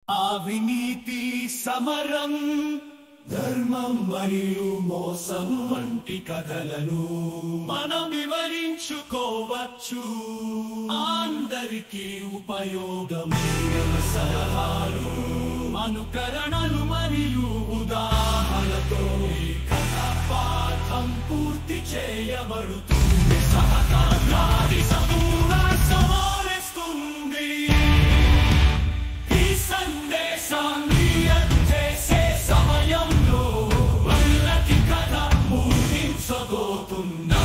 అవినీతి సమరం ధర్మం మరియు మోసం వంటి కథలను మనం వివరించుకోవచ్చు అందరికీ ఉపయోగమైన సలహాలు అనుకరణలు మరియు ఉదాహరణతో ఈ కథ పాఠం పూర్తి చేయబడుతుంది సహకారాది సమూల సమాలిస్తుంది ఈ సందేశాన్ని చేసే సమయంలో వాళ్ళకి కథ ఊహించబోతున్నా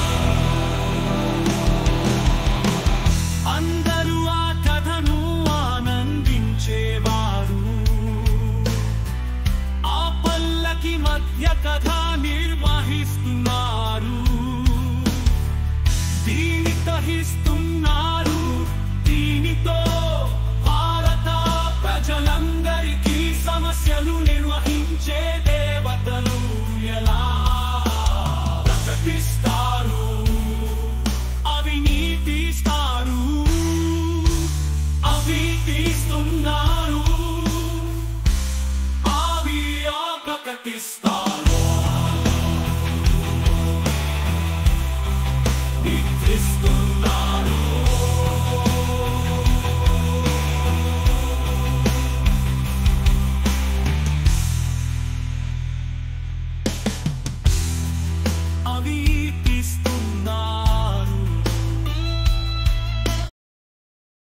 అందరూ ఆ కథను ఆనందించేవారు ఆ పల్లకి మధ్య కథ నిర్వహిస్తున్నారు దీని తహిస్తున్నారు దీనితో భారత ప్రజలందరికీ సమస్యలు నిర్వ